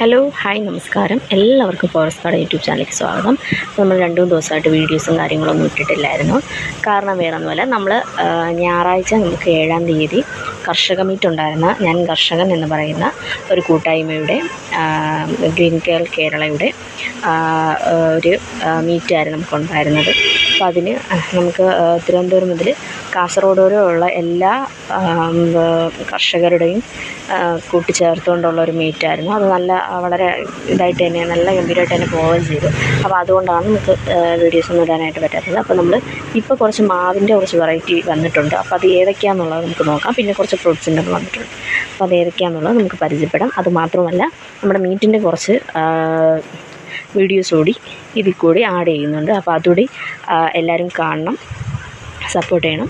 hello hi നമസ്കാരം എല്ലാവർക്കും forest card YouTube ചാനലിലേക്ക് സ്വാഗതം നമ്മൾ രണ്ട് മൂന്ന് ദിവസമായിട്ട് വീഡിയോസും കാര്യങ്ങളൊന്നും ഇട്ടിട്ടില്ലായിരുന്നു കാരണം വേറെ ഒന്നുമല്ല നമ്മൾ ആ, ഞായറാഴ്ച നമുക്ക് ഏഴാം തീയതി കർഷക മീറ്റ് ഉണ്ടായിരുന്ന ഞാൻ കർഷകൻ എന്ന് പറയുന്ന ഒരു കൂട്ടായ്മയുടെ ആ, ഗ്രീൻ കെയർ കേരളയുടെ ആ, ഒരു ആ, മീറ്റായിരുന്നു നമുക്കുണ്ടായിരുന്നത് അപ്പോൾ അതിന് നമുക്ക് ആ, തിരുവനന്തപുരം മുതൽ കാസർഗോഡ് വരെ ഉള്ള എല്ലാ ആം, ആ, കർഷകരുടെയും ആ, കൂട്ടിച്ചേർത്തുകൊണ്ടുള്ള ഒരു മീറ്റായിരുന്നു അത് നല്ല ആ, വളരെ ഇതായിട്ട് തന്നെ നല്ല ഗംഭീരമായിട്ട് തന്നെ പോവുകയും ചെയ്തു അപ്പോൾ അതുകൊണ്ടാണ് നമുക്ക് വീഡിയോസ് ഒന്നും ഇടാനായിട്ട് പറ്റാത്തത് അപ്പോൾ നമ്മൾ ഇപ്പോൾ കുറച്ച് മാവിൻ്റെ കുറച്ച് വെറൈറ്റി വന്നിട്ടുണ്ട് അപ്പോൾ അത് ഏതൊക്കെയാണെന്നുള്ളത് നമുക്ക് നോക്കാം പിന്നെ കുറച്ച് ഫ്രൂട്ട്സിൻ്റെ വന്നിട്ടുണ്ട് അപ്പോൾ അത് ഏതൊക്കെയാണെന്നുള്ളത് നമുക്ക് പരിചയപ്പെടാം അത് മാത്രമല്ല നമ്മുടെ മീറ്റിൻ്റെ കുറച്ച് ആ, വീഡിയോസ് കൂടി ഇതിൽ കൂടി ആഡ് ചെയ്യുന്നുണ്ട് അപ്പോൾ അതുകൂടി ആ, എല്ലാവരും കാണണം സപ്പോർട്ട് ചെയ്യണം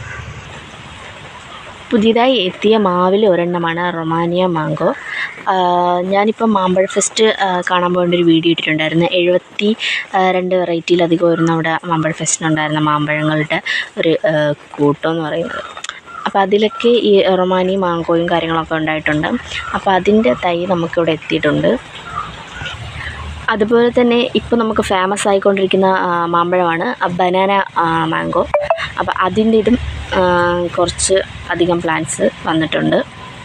പുതിയതായി എത്തിയ മാവിൽ ഒരെണ്ണമാണ് റൊമാനിയ മാങ്കോ ഞാനിപ്പോൾ മാമ്പഴ ഫെസ്റ്റ് ആ, കാണാൻ പോകേണ്ട ഒരു വീഡിയോ ഇട്ടിട്ടുണ്ടായിരുന്നു എഴുപത്തി ആ, രണ്ട് വെറൈറ്റിയിലധികം വരുന്ന അവിടെ മാമ്പഴ ഫെസ്റ്റിനുണ്ടായിരുന്ന മാമ്പഴങ്ങളുടെ ഒരു ആ, കൂട്ടം എന്ന് പറയുന്നത് അപ്പോൾ അതിലൊക്കെ ഈ റൊമാനി മാങ്കോയും കാര്യങ്ങളൊക്കെ ഉണ്ടായിട്ടുണ്ട് അപ്പോൾ അതിൻ്റെ തൈ നമുക്കിവിടെ എത്തിയിട്ടുണ്ട് അതുപോലെ തന്നെ ഇപ്പോൾ നമുക്ക് ഫേമസ് ആയിക്കൊണ്ടിരിക്കുന്ന ആ, മാമ്പഴമാണ് ബനാന മാംഗോ അപ്പോൾ അതിൻ്റെ ഇതും ആ, കുറച്ച് അധികം പ്ലാന്റ്സ് വന്നിട്ടുണ്ട്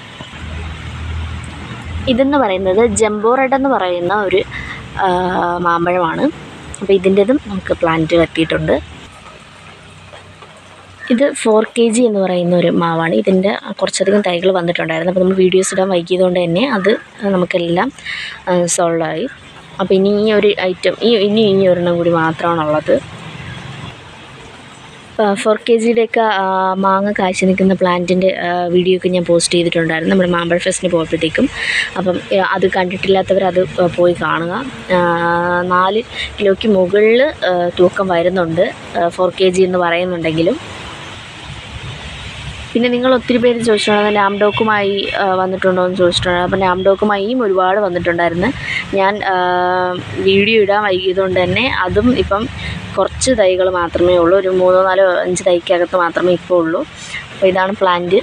ഇതെന്ന് പറയുന്നത് ജംബോ റെഡ് എന്ന് പറയുന്ന ഒരു ആ, മാമ്പഴമാണ് അപ്പോൾ ഇതിൻ്റെതും നമുക്ക് പ്ലാന്റ് എത്തിയിട്ടുണ്ട് ഇത് ഫോർ കെ ജി എന്ന് പറയുന്ന ഒരു മാവാണ് ഇതിൻ്റെ കുറച്ചധികം തൈകൾ വന്നിട്ടുണ്ടായിരുന്നു അപ്പോൾ നമ്മൾ വീഡിയോസ് ഇടാൻ വൈകിയതുകൊണ്ട് തന്നെ അത് നമുക്കെല്ലാം സോൾവ് ആയി അപ്പോൾ ഇനി ഈ ഒരു ഐറ്റം ഈ ഇനി ഇനി ഒരെണ്ണം കൂടി മാത്രമാണുള്ളത് ഫോർ കെ ജിയുടെയൊക്കെ മാങ്ങ കാഴ്ച നിൽക്കുന്ന പ്ലാന്റിൻ്റെ വീഡിയോ ഒക്കെ ഞാൻ പോസ്റ്റ് ചെയ്തിട്ടുണ്ടായിരുന്നു നമ്മുടെ മാമ്പഴ ഫെസ്റ്റിന് പോയപ്പോഴത്തേക്കും അപ്പം ആ, അത് കണ്ടിട്ടില്ലാത്തവർ അത് ആ, പോയി കാണുക ആ, നാല് കിലോയ്ക്ക് മുകളിൽ തൂക്കം വരുന്നുണ്ട് ഫോർ കെ ജി എന്ന് പറയുന്നുണ്ടെങ്കിലും പിന്നെ നിങ്ങൾ ഒത്തിരി പേര് ചോദിച്ചിട്ടുണ്ടായിരുന്നു ലാംഡോക്കുമായി ആ, വന്നിട്ടുണ്ടോ എന്ന് ചോദിച്ചിട്ടുണ്ട് അപ്പോൾ ലാംഡോക്കുമായിയും ഒരുപാട് വന്നിട്ടുണ്ടായിരുന്നു ഞാൻ ആ, വീഡിയോ ഇടാൻ വൈകിയതുകൊണ്ട് തന്നെ അതും ഇപ്പം കുറച്ച് തൈകൾ മാത്രമേ ഉള്ളൂ ഒരു മൂന്നോ നാലോ അഞ്ച് തൈക്കകത്ത് മാത്രമേ ഇപ്പോൾ ഉള്ളൂ അപ്പോൾ ഇതാണ് പ്ലാന്റ്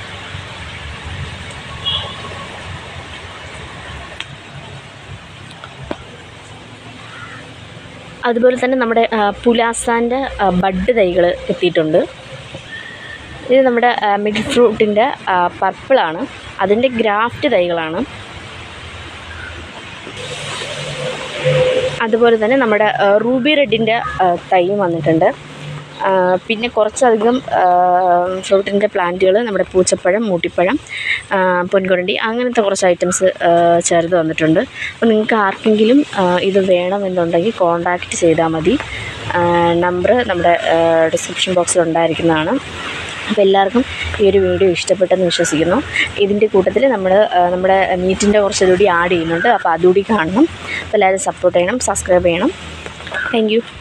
അതുപോലെ തന്നെ നമ്മുടെ ആ, പുലാസാൻ്റെ ആ, ബഡ് തൈകൾ എത്തിയിട്ടുണ്ട് ഇത് നമ്മുടെ മിഡിൽ ഫ്രൂട്ടിൻ്റെ പർപ്പിളാണ് അതിൻ്റെ ഗ്രാഫ്റ്റ് തൈകളാണ് അതുപോലെ തന്നെ നമ്മുടെ ആ, റൂബി റെഡിൻ്റെ ആ, തൈയും വന്നിട്ടുണ്ട് ആ, പിന്നെ കുറച്ചധികം ഫ്രൂട്ടിൻ്റെ പ്ലാന്റുകൾ നമ്മുടെ പൂച്ചപ്പഴം മൂട്ടിപ്പഴം ആ, പൊൻകുരണ്ടി അങ്ങനത്തെ കുറച്ച് ഐറ്റംസ് ചേർത്ത് വന്നിട്ടുണ്ട് അപ്പോൾ നിങ്ങൾക്ക് ആർക്കെങ്കിലും ആ, ഇത് വേണമെന്നുണ്ടെങ്കിൽ കോൺടാക്റ്റ് ചെയ്താൽ മതി നമ്പർ നമ്മുടെ ഡിസ്ക്രിപ്ഷൻ ബോക്സിൽ ഉണ്ടായിരിക്കുന്നതാണ് അപ്പോൾ എല്ലാവർക്കും ഈ ഒരു വീഡിയോ ഇഷ്ടപ്പെട്ടെന്ന് വിശ്വസിക്കുന്നു ഇതിൻ്റെ കൂട്ടത്തിൽ നമ്മൾ നമ്മുടെ മീറ്റിൻ്റെ കുറച്ച് ഇതുകൂടി ആഡ് ചെയ്യുന്നുണ്ട് അപ്പോൾ അതുകൂടി കാണണം അപ്പോൾ എല്ലാവരും സപ്പോർട്ട് ചെയ്യണം സബ്സ്ക്രൈബ് ചെയ്യണം താങ്ക് യു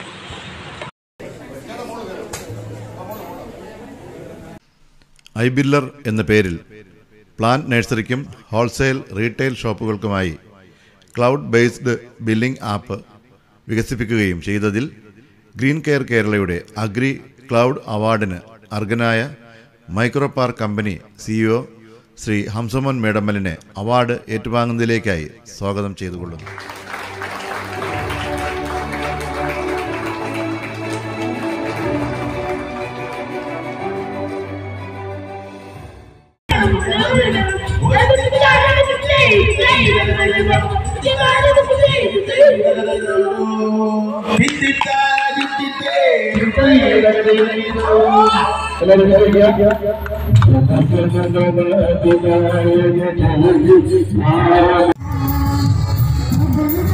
ഐബില്ലർ എന്ന പേരിൽ പ്ലാന്റ് നഴ്സറിക്കും ഹോൾസെയിൽ റീറ്റെയിൽ ഷോപ്പുകൾക്കുമായി ക്ലൗഡ് ബേസ്ഡ് ബില്ലിംഗ് ആപ്പ് വികസിപ്പിക്കുകയും ചെയ്തതിൽ ഗ്രീൻ കെയർ കേരളയുടെ അഗ്രി ക്ലൗഡ് അവാർഡിന് അർഹനായ മൈക്രോപാർ കമ്പനി സിഇഒ ശ്രീ ഹംസമോൻ മേഡമ്മലിനെ അവാർഡ് ഏറ്റുവാങ്ങുന്നതിലേക്കായി സ്വാഗതം ചെയ്തുകൊള്ളുന്നു Thank